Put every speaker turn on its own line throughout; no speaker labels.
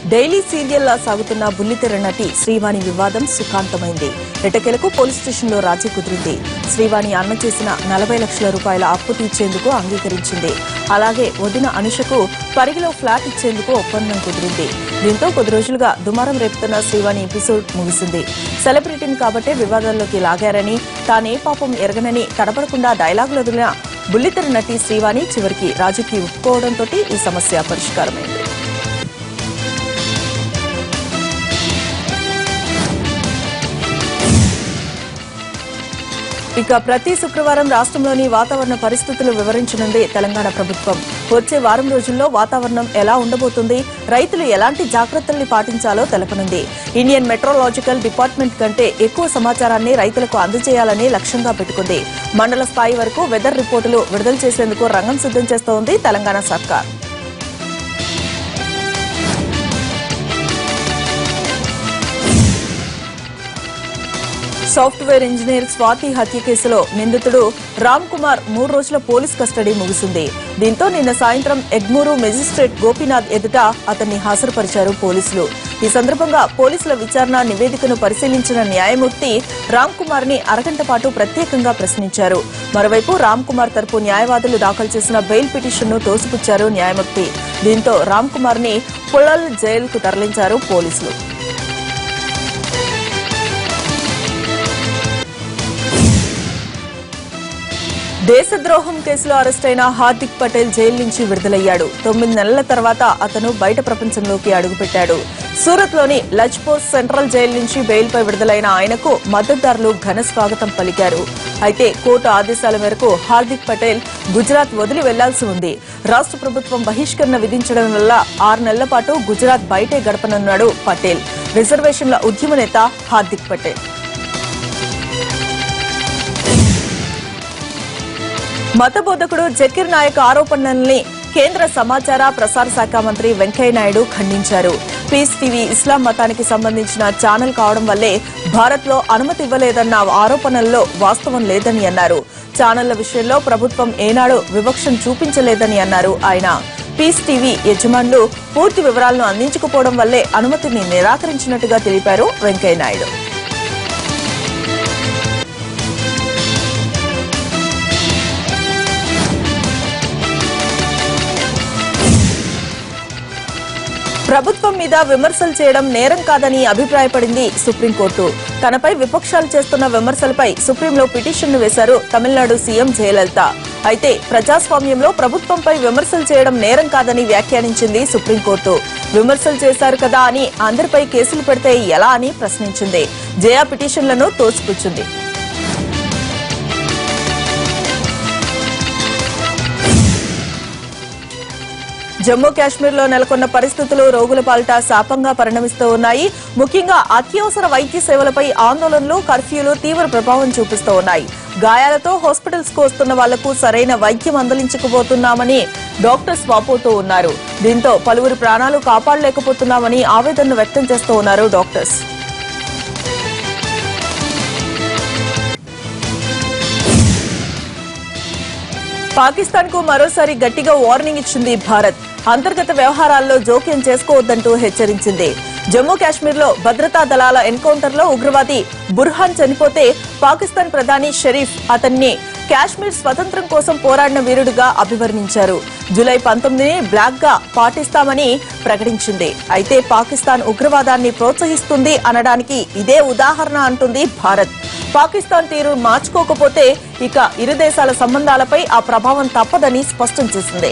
daily సీరియల్లా సాగుతున్న బుల్లితెర నటి శ్రీవాణి వివాదం సుఖాంతమైంది ఎటకెలకు పోలీస్ స్టేషన్లో రాజీ కుదిరింది శ్రీవాణి అన్న చేసిన నలభై లక్షల రూపాయల అప్పు తీర్చేందుకు అంగీకరించింది అలాగే వదిన అనుషకు పరిగిలో ఫ్లాట్ ఇచ్చేందుకు ఒప్పందం కుదిరింది దీంతో కొద్ది రోజులుగా దుమారం రేపుతున్న శ్రీవాణి ఎపిసోడ్ ముగిసింది సెలబ్రిటీని కాబట్టే వివాదాల్లోకి లాగారని తానే పాపం ఎరగనని తడపడకుండా డైలాగులు వదిలిన బుల్లితెర నటి శ్రీవాణి చివరికి రాజుకి ఒప్పుకోవడంతో ఈ సమస్య పరిష్కారమైంది ఇక ప్రతి శుక్రవారం రాష్ట్రంలోని వాతావరణ పరిస్థితులు వివరించనుంది తెలంగాణ ప్రభుత్వం వచ్చే వారం రోజుల్లో వాతావరణం ఎలా ఉండబోతుంది రైతులు ఎలాంటి జాగ్రత్తల్ని పాటించాలో తెలపనుంది ఇండియన్ మెట్రోలాజికల్ డిపార్ట్మెంట్ కంటే ఎక్కువ సమాచారాన్ని రైతులకు అందజేయాలని లక్ష్యంగా పెట్టుకుంది మండల స్థాయి వరకు వెదర్ రిపోర్టులు విడుదల చేసేందుకు రంగం సిద్ధం చేస్తోంది తెలంగాణ సర్కార్ సాఫ్ట్వేర్ ఇంజనీర్ స్వాతి హత్య కేసులో నిందితుడు రామ్ కుమార్ మూడు రోజుల పోలీస్ కస్టడీ ముగిసింది దీంతో నిన్న సాయంత్రం ఎగ్మూరు మెజిస్ట్రేట్ గోపీనాథ్ ఎదుట అతన్ని హాజరుపరిచారు పోలీసులు ఈ సందర్భంగా పోలీసుల విచారణ నివేదికను పరిశీలించిన న్యాయమూర్తి రామ్ కుమార్ ని అరగంట పాటు ప్రత్యేకంగా ప్రశ్నించారు మరోవైపు రామ్ కుమార్ తరపు న్యాయవాదులు దాఖలు చేసిన బెయిల్ పిటిషన్ ను తోసిపుచ్చారు న్యాయమూర్తి దీంతో రామ్ కుమార్ ని పుల్లల్ జైలుకు తరలించారు పోలీసులు దేశద్రోహం కేసులో అరెస్టైన హార్దిక్ పటేల్ జైలు నుంచి విడుదలయ్యాడు తొమ్మిది నెలల తర్వాత అతను బయట ప్రపంచంలోకి అడుగుపెట్టాడు సూరత్ లోని లజ్పోస్ సెంట్రల్ జైలు నుంచి బెయిల్పై విడుదలైన ఆయనకు మద్దతుదారులు ఘన స్వాగతం పలికారు అయితే కోర్టు ఆదేశాల మేరకు హార్దిక్ పటేల్ గుజరాత్ వదిలి వెళ్లాల్సి ఉంది రాష్ట్ర ప్రభుత్వం బహిష్కరణ విధించడం వల్ల ఆరు నెలల పాటు గుజరాత్ బయటే గడపనున్నాడు పటేల్ రిజర్వేషన్ల ఉద్యమ నేత హార్దిక్ పటేల్ మత బోధకుడు జకీర్ నాయక్ ఆరోపణల్ని కేంద్ర సమాచార ప్రసార శాఖ మంత్రి వెంకయ్యనాయుడు ఖండించారు పీస్ టీవీ ఇస్లాం మతానికి సంబంధించిన ఛానల్ కావడం వల్లే భారత్ లో అనుమతి ఇవ్వలేదన్న ఆరోపణల్లో వాస్తవం లేదని అన్నారు ఛానళ్ల విషయంలో ప్రభుత్వం ఏనాడు వివక్షను చూపించలేదని అన్నారు ఆయన పీస్ టీవీ యజమానులు పూర్తి వివరాలను అందించకపోవడం వల్లే అనుమతిని నిరాకరించినట్టుగా తెలిపారు వెంకయ్యనాయుడు ప్రభుత్వం మీద విమర్శలు చేయడం నేరం కాదని అభిప్రాయపడింది సుప్రీంకోర్టు తనపై విపక్షాలు చేస్తున్న విమర్శలపై సుప్రీంలో పిటిషన్ను వేశారు తమిళనాడు సీఎం జయలలిత అయితే ప్రజాస్వామ్యంలో ప్రభుత్వంపై విమర్శలు చేయడం నేరం కాదని వ్యాఖ్యానించింది సుప్రీంకోర్టు విమర్శలు చేశారు కదా అని అందరిపై కేసులు పెడితే ఎలా అని ప్రశ్నించింది జయా పిటిషన్లను తోసిపుచ్చింది జమ్మూ కాశ్మీర్ లో నెలకొన్న పరిస్థితులు రోగుల పాలిట శాపంగా పరిణమిస్తూ ఉన్నాయి ముఖ్యంగా అత్యవసర వైద్య సేవలపై ఆందోళనలు కర్ఫ్యూలు తీవ్ర ప్రభావం చూపిస్తూ ఉన్నాయి గాయాలతో హాస్పిటల్స్ కు వస్తున్న వాళ్లకు సరైన వైద్యం అందించకపోతున్నామని డాక్టర్స్ వాపోతూ ఉన్నారు దీంతో పలువురు ప్రాణాలు కాపాడలేకపోతున్నామని ఆవేదనను వ్యక్తం చేస్తూ ఉన్నారు డాక్టర్స్ పాకిస్తాన్ కు మరోసారి గట్టిగా వార్నింగ్ ఇచ్చింది భారత్ అంతర్గత వ్యవహారాల్లో జోక్యం చేసుకోవద్దంటూ హెచ్చరించింది జమ్మూ కాశ్మీర్ లో భద్రతా దళాల ఎన్కౌంటర్ లో ఉగ్రవాది బుర్హాన్ చనిపోతే పాకిస్తాన్ ప్రధాని షరీఫ్ అతన్ని కాశ్మీర్ స్వతంత్రం కోసం పోరాడిన వీరుడిగా అభివర్ణించారు జూలై పంతొమ్మిదిని బ్లాక్ గా పాటిస్తామని ప్రకటించింది అయితే పాకిస్తాన్ ఉగ్రవాదాన్ని ప్రోత్సహిస్తుంది అనడానికి ఇదే ఉదాహరణ అంటుంది భారత్ పాకిస్తాన్ తీరు మార్చుకోకపోతే ఇక ఇరు దేశాల సంబంధాలపై ఆ ప్రభావం తప్పదని స్పష్టం చేసింది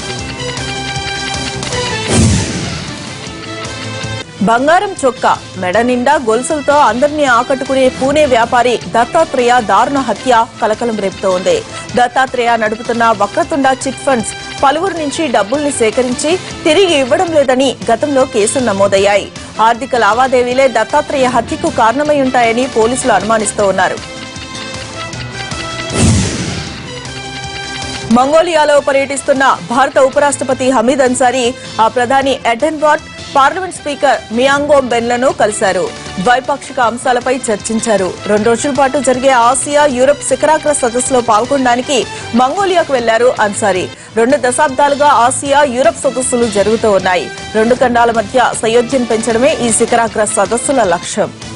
బంగారం చొక్కా మెడ నిండా గొలుసులతో అందరినీ ఆకట్టుకునే పూణే వ్యాపారి దత్తాత్రేయ దారుణ హత్య కలకలం రేపుతోంది దత్తాత్రేయ నడుపుతున్న వక్రతుండ చిట్ ఫండ్స్ పలువురు నుంచి డబ్బుల్ని సేకరించి తిరిగి ఇవ్వడం లేదని గతంలో కేసులు నమోదయ్యాయి ఆర్థిక లావాదేవీలే దత్తాత్రేయ హత్యకు కారణమై ఉంటాయని పోలీసులు అనుమానిస్తూ ఉన్నారు మంగోలియాలో పర్యటిస్తున్న భారత ఉపరాష్ట్రపతి హమీద్ అన్సారీ ఆ ప్రధాని ఎడెన్వాట్ పార్లమెంట్ స్పీకర్ మియాంగోం బెన్లను కలిశారు ద్వైపాక్షిక అంశాలపై చర్చించారు రెండు రోజుల పాటు జరిగే ఆసియా యూరప్ శిఖరాగ్ర సదస్సులో పాల్గొనడానికి మంగోలియాకు వెళ్లారు అన్సారీ రెండు దశాబ్దాలుగా ఆసియా యూరప్ సదస్సులు జరుగుతూ ఉన్నాయి రెండు ఖండాల మధ్య సయోధ్యం పెంచడమే ఈ శిఖరాగ్ర సదస్సుల లక్ష్యం